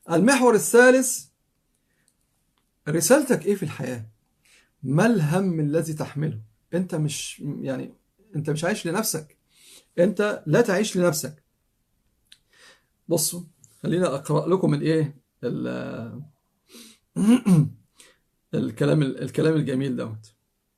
المحور الثالث رسالتك ايه في الحياة ما الهم الذي تحمله انت مش يعني انت مش عايش لنفسك انت لا تعيش لنفسك بصوا خلينا اقرا لكم الايه ال- الكلام الكلام الجميل دوت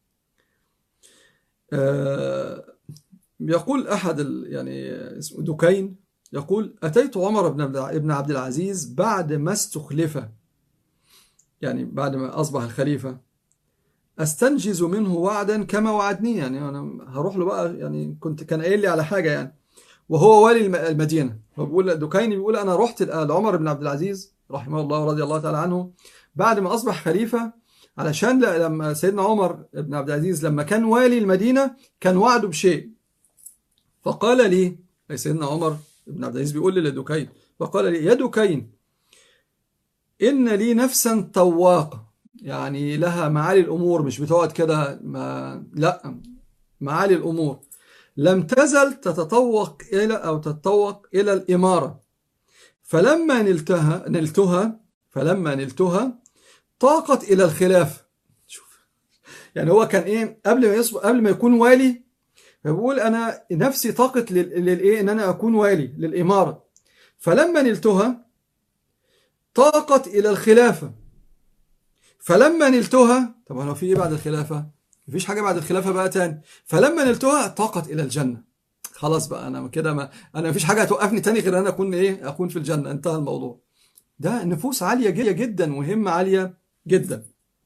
آه، يقول احد ال- يعني اسمه دكين يقول اتيت عمر بن عبد ابن عبد العزيز بعد ما استخلف يعني بعد ما اصبح الخليفه استنجز منه وعدا كما وعدني يعني انا هروح له بقى يعني كنت كان قايل لي على حاجه يعني وهو والي الم- المدينه هو بيقول دكيني بيقول انا رحت لعمر بن عبد العزيز رحمه الله ورضي الله تعالى عنه بعد ما اصبح خليفه علشان ل- لما سيدنا عمر بن عبد العزيز لما كان والي المدينه كان وعده بشيء فقال لي أي سيدنا عمر بن عبد العزيز بيقول لي لدكين فقال لي يا دكين إن لي نفسا طواقة يعني لها معالي الأمور مش بتقعد كده ما لا معالي الأمور لم تزل تتطوق إلى أو تتطوق إلى الإمارة فلما نلتها نلتها فلما نلتها طاقت إلى الخلافة شوف يعني هو كان إيه قبل ما يصبح قبل ما يكون والي فبقول أنا نفسي طاقت لل- للإيه إن أنا أكون والي للإمارة فلما نلتها طاقت إلى الخلافة فلما نلتها طب هو في إيه بعد الخلافة؟ مفيش حاجة بعد الخلافة بقى تاني فلما نلتها طاقت إلى الجنة خلاص بقى أنا كده ما أنا مفيش حاجة هتوقفني تاني غير أن أنا أكون إيه أكون في الجنة انتهى الموضوع ده نفوس عالية جدا جدا وهمة عالية جدا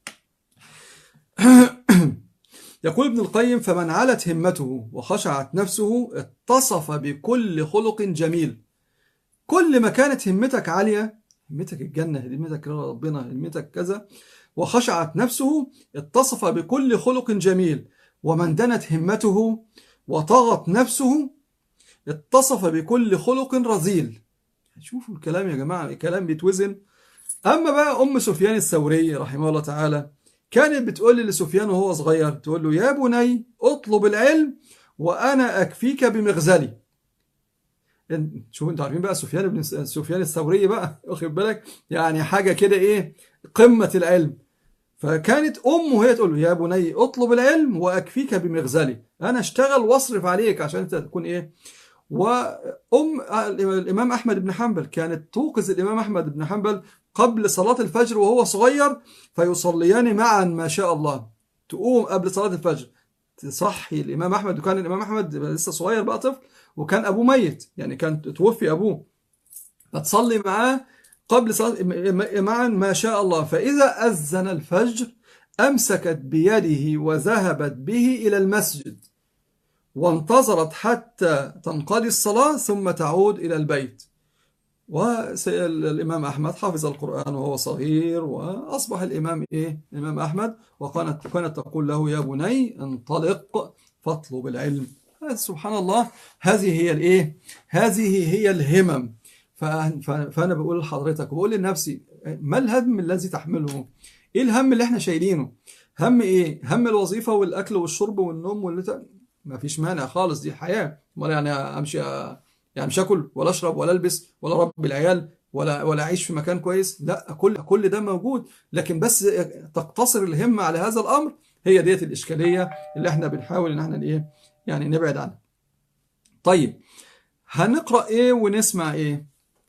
يقول ابن القيم فمن علت همته وخشعت نفسه اتصف بكل خلق جميل كل ما كانت همتك عالية همتك الجنة همتك ربنا همتك كذا وخشعت نفسه اتصف بكل خلق جميل ومن دنت همته وطغت نفسه اتصف بكل خلق رذيل شوفوا الكلام يا جماعة الكلام بيتوزن أما بقى أم سفيان الثوري رحمه الله تعالى كانت بتقول لسفيان وهو صغير تقول له يا بني اطلب العلم وأنا أكفيك بمغزلي شوفوا انتوا عارفين بقى سفيان بن سفيان الثوري بقى واخد بالك يعني حاجة كده إيه قمة العلم فكانت أمه هي تقول له يا بني اطلب العلم وأكفيك بمغزلي أنا اشتغل واصرف عليك عشان أنت تكون إيه وأم الإمام أحمد بن حنبل كانت توقظ الإمام أحمد بن حنبل قبل صلاة الفجر وهو صغير فيصليان معا ما شاء الله تقوم قبل صلاة الفجر تصحي الإمام أحمد وكان الإمام أحمد لسه صغير بقى طفل وكان أبوه ميت يعني كان توفي أبوه فتصلي معاه قبل صلاة معا ما شاء الله فإذا أذن الفجر أمسكت بيده وذهبت به إلى المسجد وانتظرت حتى تنقضي الصلاة ثم تعود إلى البيت والإمام أحمد حفظ القرآن وهو صغير وأصبح الإمام إيه؟ الإمام أحمد وكانت كانت تقول له يا بني انطلق فاطلب العلم سبحان الله هذه هي الإيه؟ هذه هي الهمم فأنا بقول لحضرتك وبقول لنفسي ما الهم الذي تحمله؟ إيه الهم اللي إحنا شايلينه؟ هم إيه؟ هم الوظيفة والأكل والشرب والنوم واللي ما فيش مانع خالص دي حياة امال يعني امشي يعني مش اكل ولا اشرب ولا البس ولا اربي العيال ولا ولا اعيش في مكان كويس لا كل كل ده موجود لكن بس تقتصر الهمة على هذا الامر هي ديت الاشكالية اللي احنا بنحاول ان احنا ايه يعني نبعد عنها طيب هنقرأ ايه ونسمع ايه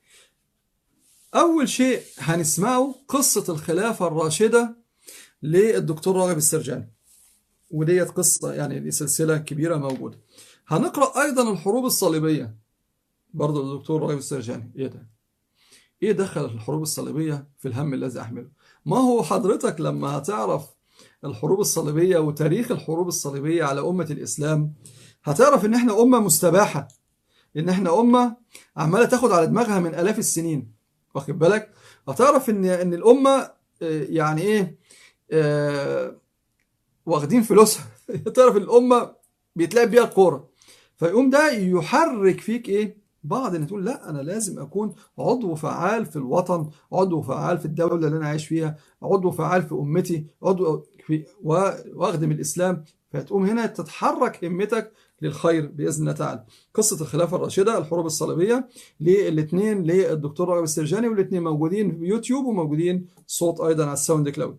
اول شيء هنسمعه قصة الخلافة الراشدة للدكتور راغب السرجاني وديت قصة يعني دي سلسلة كبيرة موجودة هنقرأ أيضا الحروب الصليبية برضه الدكتور راغب السرجاني إيه ده؟ إيه دخل الحروب الصليبية في الهم الذي أحمله؟ ما هو حضرتك لما هتعرف الحروب الصليبية وتاريخ الحروب الصليبية على أمة الإسلام هتعرف إن إحنا أمة مستباحة إن إحنا أمة عمالة تاخد على دماغها من آلاف السنين واخد بالك؟ هتعرف إن إن الأمة يعني إيه آه واخدين فلوسها تعرف الأمة بيتلعب بيها الكورة فيقوم ده يحرك فيك إيه بعض ان تقول لا انا لازم اكون عضو فعال في الوطن عضو فعال في الدوله اللي انا عايش فيها عضو فعال في امتي عضو في واخدم الاسلام فتقوم هنا تتحرك همتك للخير باذن الله تعالى قصه الخلافه الراشده الحروب الصليبيه للاثنين للدكتور راغب السرجاني والاثنين موجودين في يوتيوب وموجودين صوت ايضا على الساوند كلاود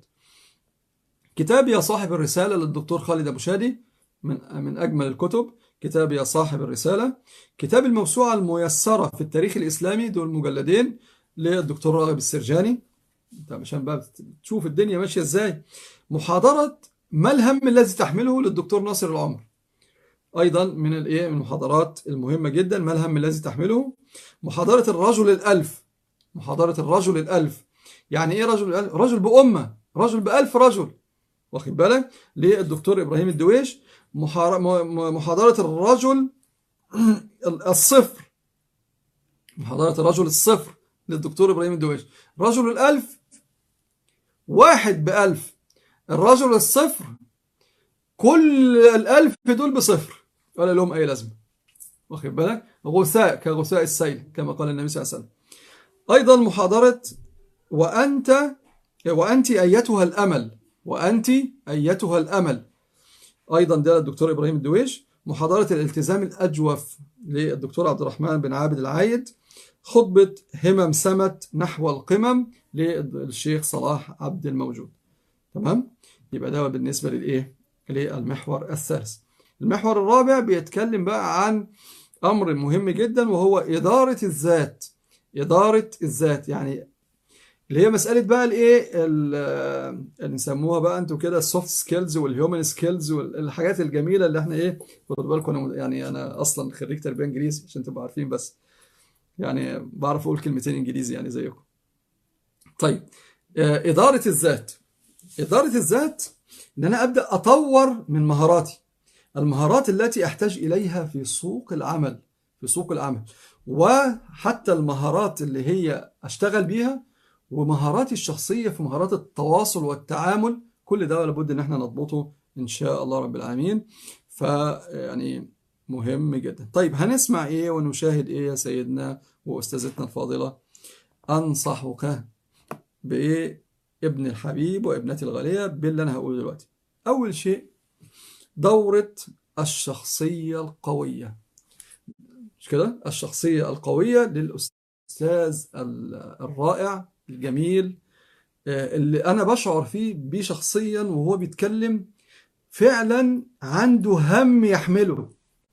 كتاب يا صاحب الرساله للدكتور خالد ابو شادي من من اجمل الكتب كتاب يا صاحب الرساله كتاب الموسوعه الميسره في التاريخ الاسلامي دول مجلدين للدكتور راغب السرجاني انت عشان بقى تشوف الدنيا ماشيه ازاي محاضره ما الهم الذي تحمله للدكتور ناصر العمر ايضا من الايه من المحاضرات المهمه جدا ما الهم الذي تحمله محاضره الرجل الالف محاضره الرجل الالف يعني ايه رجل الالف رجل بامه رجل بألف رجل واخد بالك للدكتور ابراهيم الدويش محاضره الرجل الصفر محاضره الرجل الصفر للدكتور ابراهيم الدويش رجل الالف واحد بألف الرجل الصفر كل الألف دول بصفر ولا لهم أي لازمة واخد بالك غثاء كغثاء السيل كما قال النبي صلى الله عليه وسلم أيضا محاضرة وأنت وأنت أيتها الأمل وأنت أيتها الأمل أيضا ده الدكتور إبراهيم الدويش محاضرة الالتزام الأجوف للدكتور عبد الرحمن بن عابد العايد خطبة همم سمت نحو القمم للشيخ صلاح عبد الموجود تمام يبقى ده بالنسبة للإيه للمحور الثالث المحور الرابع بيتكلم بقى عن أمر مهم جدا وهو إدارة الذات إدارة الذات يعني اللي هي مسألة بقى الإيه اللي نسموها بقى أنتوا كده السوفت سكيلز والهيومن سكيلز والحاجات الجميلة اللي إحنا إيه خدوا بالكم يعني أنا أصلا خريج تربية إنجليزي عشان تبقوا عارفين بس يعني بعرف أقول كلمتين إنجليزي يعني زيكم طيب إدارة الذات إدارة الذات إن أنا أبدأ أطور من مهاراتي المهارات التي أحتاج إليها في سوق العمل في سوق العمل وحتى المهارات اللي هي أشتغل بيها ومهاراتي الشخصية في مهارات التواصل والتعامل كل ده لابد إن احنا نضبطه إن شاء الله رب العالمين فيعني مهم جدا طيب هنسمع إيه ونشاهد إيه يا سيدنا وأستاذتنا الفاضلة أنصحك بإيه ابن الحبيب وابنتي الغالية باللي أنا هقوله دلوقتي أول شيء دورة الشخصية القوية مش كده الشخصية القوية للأستاذ الرائع الجميل اللي أنا بشعر فيه بيه شخصيا وهو بيتكلم فعلا عنده هم يحمله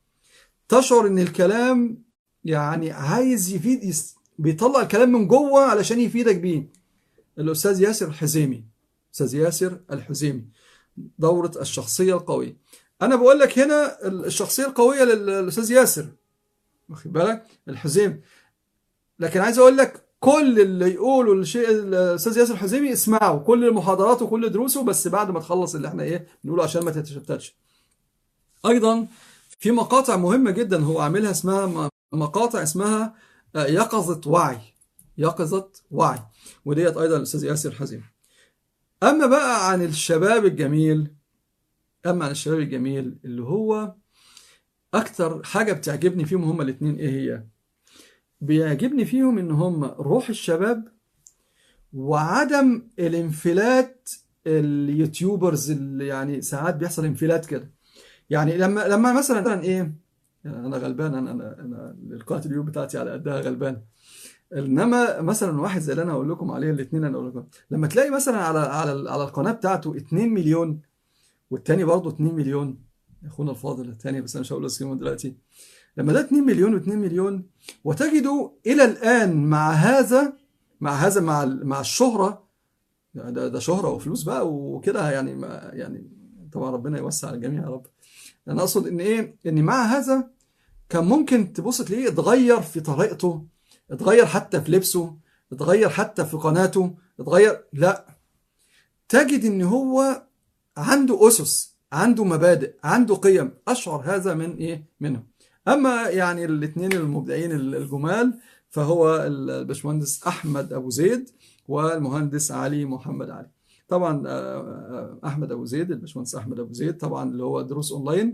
تشعر ان الكلام يعني عايز يفيد بيطلع الكلام من جوه علشان يفيدك بيه الأستاذ ياسر الحزيمي أستاذ ياسر الحزيمي دورة الشخصية القوية أنا بقول لك هنا الشخصية القوية للأستاذ ياسر واخد بالك الحزيمي لكن عايز أقول لك كل اللي يقوله الشيء الأستاذ ياسر الحزيمي اسمعه كل محاضراته وكل دروسه بس بعد ما تخلص اللي احنا إيه بنقوله عشان ما تتشتتش أيضا في مقاطع مهمة جدا هو عاملها اسمها مقاطع اسمها يقظة وعي يقظة وعي وديت أيضا الأستاذ ياسر حزيم أما بقى عن الشباب الجميل أما عن الشباب الجميل اللي هو أكتر حاجة بتعجبني فيهم هما الاتنين إيه هي بيعجبني فيهم إن هم روح الشباب وعدم الانفلات اليوتيوبرز اللي يعني ساعات بيحصل انفلات كده يعني لما لما مثلا ايه يعني انا غلبان انا انا, أنا القناه اليوم بتاعتي على قدها غلبان انما مثلا واحد زي اللي انا اقول لكم عليه الاثنين انا اقول لكم لما تلاقي مثلا على على على القناه بتاعته 2 مليون والتاني برضه 2 مليون اخونا الفاضل الثاني بس انا مش هقول اسمه دلوقتي لما ده 2 مليون و2 مليون وتجدوا الى الان مع هذا مع هذا مع مع الشهره ده ده شهره وفلوس بقى وكده يعني ما يعني طبعا ربنا يوسع على الجميع يا رب انا اقصد ان ايه ان مع هذا كان ممكن تبص تلاقيه اتغير في طريقته اتغير حتى في لبسه اتغير حتى في قناته اتغير لا تجد ان هو عنده اسس عنده مبادئ عنده قيم اشعر هذا من ايه منهم اما يعني الاثنين المبدعين الجمال فهو الباشمهندس احمد ابو زيد والمهندس علي محمد علي طبعا احمد ابو زيد الباشمهندس احمد ابو زيد طبعا اللي هو دروس اونلاين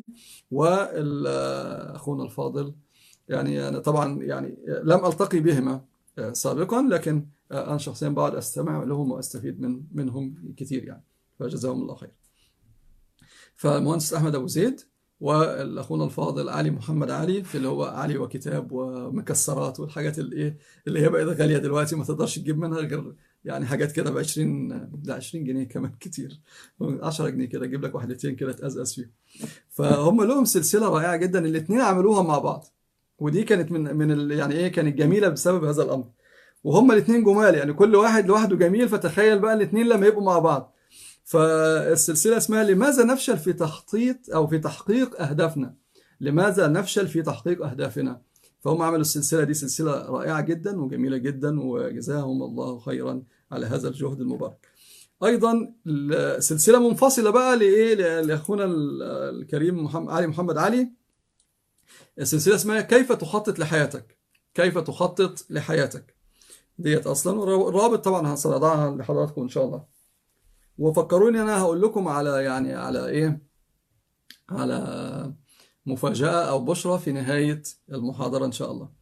واخونا الفاضل يعني انا طبعا يعني لم التقي بهما سابقا لكن انا شخصيا بقعد استمع لهم واستفيد من منهم كثير يعني فجزاهم الله خير فالمهندس احمد ابو زيد واخونا الفاضل علي محمد علي في اللي هو علي وكتاب ومكسرات والحاجات اللي ايه اللي هي بقت غاليه دلوقتي ما تقدرش تجيب منها غير يعني حاجات كده ب 20 لا 20 جنيه كمان كتير 10 جنيه كده اجيب لك واحدتين كده تقزقز فيهم فهم لهم سلسله رائعه جدا الاثنين عملوها مع بعض ودي كانت من من ال- يعني ايه كانت جميله بسبب هذا الامر وهم الاثنين جمال يعني كل واحد لوحده جميل فتخيل بقى الاثنين لما يبقوا مع بعض فالسلسله اسمها لماذا نفشل في تخطيط او في تحقيق اهدافنا لماذا نفشل في تحقيق اهدافنا فهم عملوا السلسله دي سلسله رائعه جدا وجميله جدا وجزاهم الله خيرا على هذا الجهد المبارك ايضا سلسله منفصله بقى لايه لاخونا الكريم محمد علي محمد علي السلسله اسمها كيف تخطط لحياتك كيف تخطط لحياتك ديت اصلا والرابط طبعا هنضعها لحضراتكم ان شاء الله وفكروني انا هقول لكم على يعني على ايه على مفاجأة او بشرة في نهاية المحاضرة ان شاء الله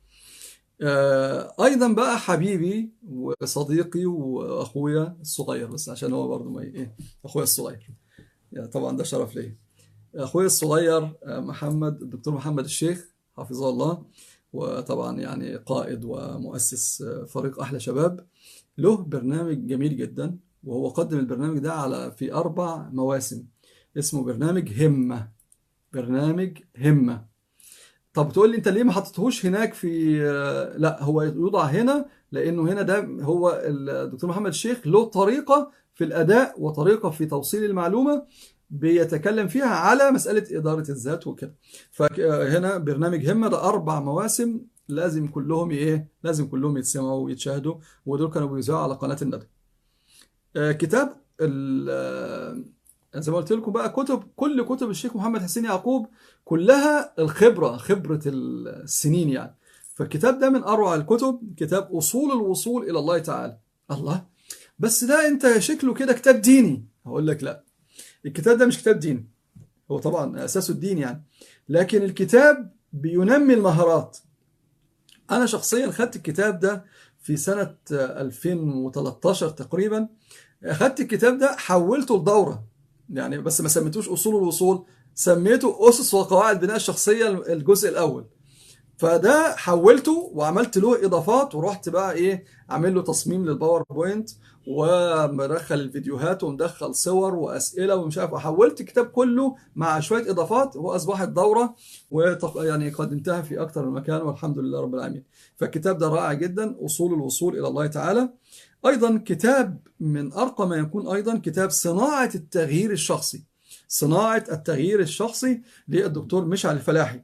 آه، ايضا بقى حبيبي وصديقي واخويا الصغير بس عشان هو برضه ما ايه اخويا الصغير يعني طبعا ده شرف ليا اخويا الصغير آه، محمد الدكتور محمد الشيخ حفظه الله وطبعا يعني قائد ومؤسس آه، فريق احلى شباب له برنامج جميل جدا وهو قدم البرنامج ده على في اربع مواسم اسمه برنامج همة برنامج همة طب تقول لي انت ليه ما حطيتهوش هناك في آه، لا هو يوضع هنا لانه هنا ده هو الدكتور محمد الشيخ له طريقة في الاداء وطريقة في توصيل المعلومة بيتكلم فيها على مسألة إدارة الذات وكده فهنا برنامج همة ده أربع مواسم لازم كلهم ايه لازم كلهم يتسمعوا ويتشاهدوا ودول كانوا بيذاعوا على قناة الندى آه، كتاب ال- آه، زي ما قلت لكم بقى كتب كل كتب الشيخ محمد حسين يعقوب كلها الخبرة خبرة السنين يعني فالكتاب ده من أروع الكتب كتاب أصول الوصول إلى الله تعالى الله بس ده أنت شكله كده كتاب ديني هقول لك لا الكتاب ده مش كتاب ديني هو طبعا أساسه الدين يعني لكن الكتاب بينمي المهارات أنا شخصيا خدت الكتاب ده في سنة 2013 تقريبا خدت الكتاب ده حولته لدورة يعني بس ما سميتوش أصول الوصول سميته أسس وقواعد بناء الشخصية الجزء الأول فده حولته وعملت له إضافات ورحت بقى إيه عامل له تصميم للباوربوينت ومدخل الفيديوهات ومدخل صور وأسئلة ومش عارف وحولت الكتاب كله مع شوية إضافات وأصبحت دورة وتق... يعني قدمتها في أكثر من مكان والحمد لله رب العالمين فالكتاب ده رائع جدا أصول الوصول إلى الله تعالى أيضا كتاب من أرقى ما يكون أيضا كتاب صناعة التغيير الشخصي صناعة التغيير الشخصي للدكتور مشعل الفلاحي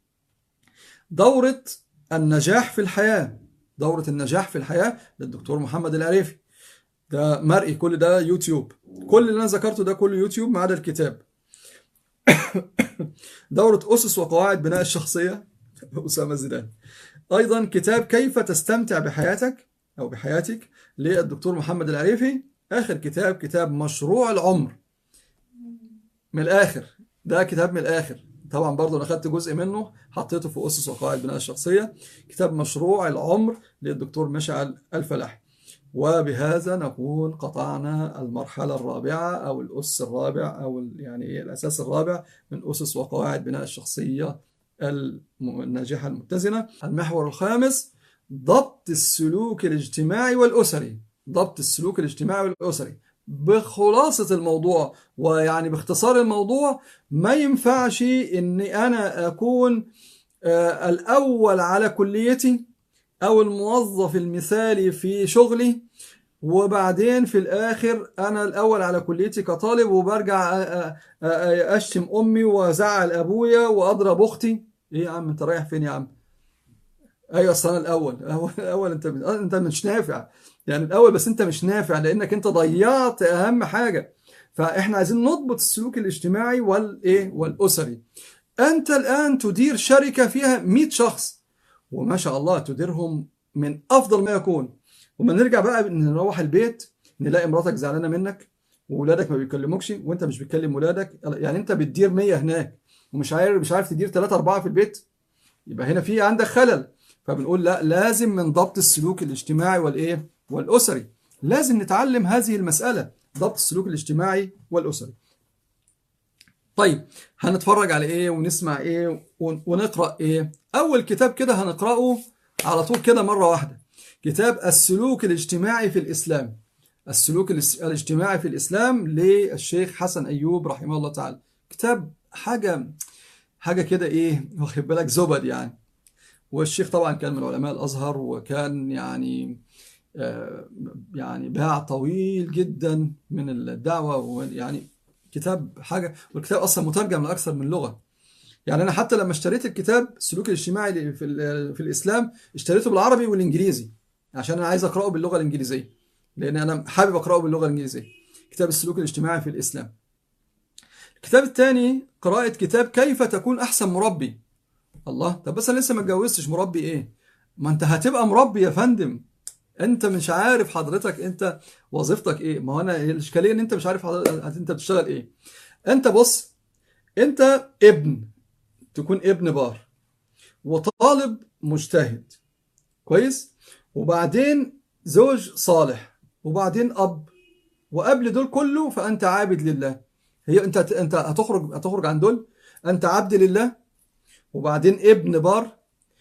دورة النجاح في الحياة دورة النجاح في الحياة للدكتور محمد العريفي ده مرئي كل ده يوتيوب كل اللي أنا ذكرته ده كله يوتيوب ما عدا الكتاب دورة أسس وقواعد بناء الشخصية أسامة زيدان أيضا كتاب كيف تستمتع بحياتك أو بحياتك للدكتور محمد العريفي آخر كتاب كتاب مشروع العمر من الآخر ده كتاب من الآخر طبعا برضه أنا خدت جزء منه حطيته في أسس وقواعد بناء الشخصية كتاب مشروع العمر للدكتور مشعل الفلاحي وبهذا نكون قطعنا المرحلة الرابعة أو الأس الرابع أو يعني إيه الأساس الرابع من أسس وقواعد بناء الشخصية الناجحة المتزنة المحور الخامس ضبط السلوك الاجتماعي والأسري ضبط السلوك الاجتماعي والأسري بخلاصة الموضوع ويعني باختصار الموضوع ما ينفعش إني أنا أكون آه، الأول على كليتي أو الموظف المثالي في شغلي وبعدين في الآخر أنا الأول على كليتي كطالب وبرجع أ- أ- أ- أشتم أمي وأزعل أبويا وأضرب أختي إيه يا عم أنت رايح فين يا عم؟ ايوه اصل انا الاول الاول الاول انت انت مش نافع يعني الاول بس انت مش نافع لانك انت ضيعت اهم حاجه فاحنا عايزين نضبط السلوك الاجتماعي والايه والاسري انت الان تدير شركه فيها 100 شخص وما شاء الله تديرهم من افضل ما يكون وما نرجع بقى نروح البيت نلاقي مراتك زعلانه منك وولادك ما بيكلموكش وانت مش بتكلم ولادك يعني انت بتدير 100 هناك ومش عارف مش عارف تدير 3 4 في البيت يبقى هنا في عندك خلل فبنقول لا لازم من ضبط السلوك الاجتماعي والايه والاسري لازم نتعلم هذه المساله ضبط السلوك الاجتماعي والاسري طيب هنتفرج على ايه ونسمع ايه ون- ونقرأ ايه اول كتاب كده هنقرأه على طول كده مرة واحدة كتاب السلوك الاجتماعي في الإسلام السلوك الاس- الاجتماعي في الإسلام للشيخ حسن أيوب رحمه الله تعالى كتاب حاجة حاجة كده ايه واخد بالك زبد يعني والشيخ طبعا كان من علماء الأزهر وكان يعني آه، يعني باع طويل جدا من الدعوة ويعني كتاب حاجة والكتاب أصلا مترجم لأكثر من لغة يعني أنا حتى لما اشتريت الكتاب السلوك الاجتماعي في, ال- في الإسلام اشتريته بالعربي والإنجليزي عشان أنا عايز أقرأه باللغة الإنجليزية لأن أنا حابب أقرأه باللغة الإنجليزية كتاب السلوك الاجتماعي في الإسلام الكتاب الثاني قراءة كتاب كيف تكون أحسن مربي الله طب بس أنا لسه ما اتجوزتش مربي إيه ما أنت هتبقى مربي يا فندم انت مش عارف حضرتك انت وظيفتك ايه ما هو انا الاشكاليه ان انت مش عارف حضرتك انت بتشتغل ايه انت بص انت ابن تكون ابن بار وطالب مجتهد كويس وبعدين زوج صالح وبعدين اب وقبل دول كله فانت عابد لله هي انت انت هتخرج هتخرج عن دول انت عبد لله وبعدين ابن بار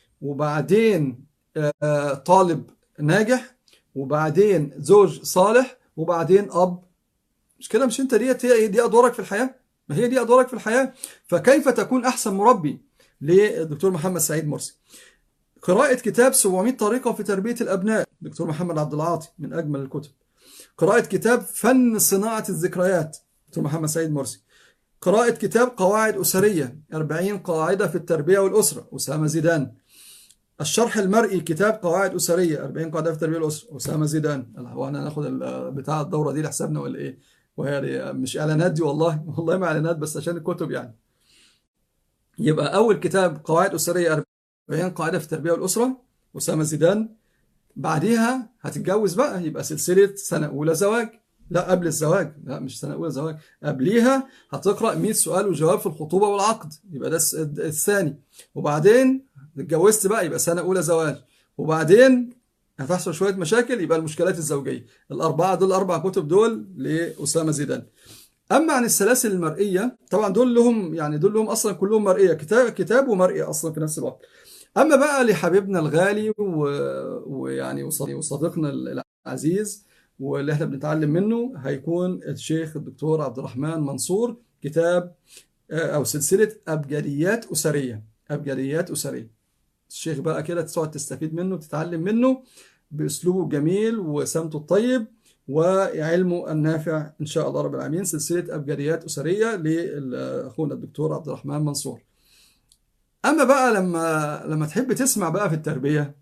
وبعدين آه، طالب ناجح وبعدين زوج صالح وبعدين اب مش كده مش انت ديت هي دي ادوارك في الحياه ما هي دي ادوارك في الحياه فكيف تكون احسن مربي للدكتور محمد سعيد مرسي قراءة كتاب 700 طريقة في تربية الأبناء دكتور محمد عبد العاطي من أجمل الكتب قراءة كتاب فن صناعة الذكريات دكتور محمد سعيد مرسي قراءة كتاب قواعد أسرية 40 قاعدة في التربية والأسرة أسامة زيدان الشرح المرئي كتاب قواعد أسرية 40 قاعدة في التربية والأسرة أسامة زيدان هو أنا هناخد ال- بتاع الدورة دي لحسابنا ولا إيه وهي مش إعلانات دي والله والله ما إعلانات بس عشان الكتب يعني يبقى أول كتاب قواعد أسرية 40 قاعدة في التربية والأسرة أسامة زيدان بعديها هتتجوز بقى يبقى سلسلة سنة أولى زواج لا قبل الزواج لا مش سنة أولى زواج قبليها هتقرأ 100 سؤال وجواب في الخطوبة والعقد يبقى ده الس- الثاني وبعدين اتجوزت بقى يبقى سنة أولى زواج وبعدين هتحصل شوية مشاكل يبقى المشكلات الزوجية الأربعة دول الأربع كتب دول لأسامة زيدان أما عن السلاسل المرئية طبعا دول لهم يعني دول لهم أصلا كلهم مرئية كتاب كتاب ومرئي أصلا في نفس الوقت أما بقى لحبيبنا الغالي و... ويعني وص- وصديقنا العزيز واللي احنا بنتعلم منه هيكون الشيخ الدكتور عبد الرحمن منصور كتاب آه، أو سلسلة أبجديات أسرية أبجديات أسرية الشيخ بقى كده تقعد تستفيد منه تتعلم منه بأسلوبه الجميل وسمته الطيب وعلمه النافع إن شاء الله رب العالمين سلسلة أبجديات أسرية لأخونا الدكتور عبد الرحمن منصور أما بقى لما لما تحب تسمع بقى في التربية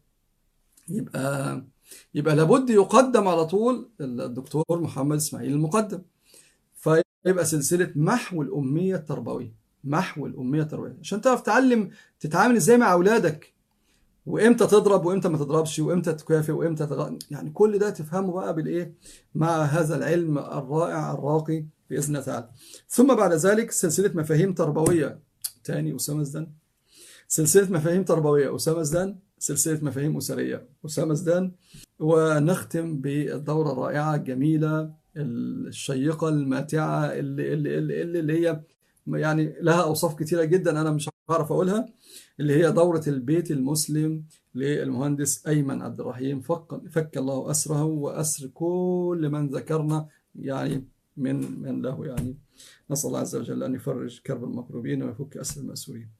يبقى يبقى لابد يقدم على طول الدكتور محمد إسماعيل المقدم فيبقى سلسلة محو الأمية التربوية محو الأمية التربوية عشان تعرف تعلم تتعامل إزاي مع أولادك وإمتى تضرب وإمتى ما تضربش وإمتى تكافئ وإمتى تغ... يعني كل ده تفهمه بقى بالإيه مع هذا العلم الرائع الراقي بإذن الله تعالى ثم بعد ذلك سلسلة مفاهيم تربوية تاني أسامة زدان سلسلة مفاهيم تربوية أسامة زدان سلسلة مفاهيم أسرية أسامة زدان ونختم بالدورة الرائعة الجميلة الشيقة الماتعة اللي, اللي, اللي, اللي, اللي هي يعني لها أوصاف كتيرة جدا أنا مش هعرف أقولها اللي هي دورة البيت المسلم للمهندس أيمن عبد الرحيم فك, فك الله أسره وأسر كل من ذكرنا يعني من من له يعني نسأل الله عز وجل أن يفرج كرب المكروبين ويفك أسر المأسورين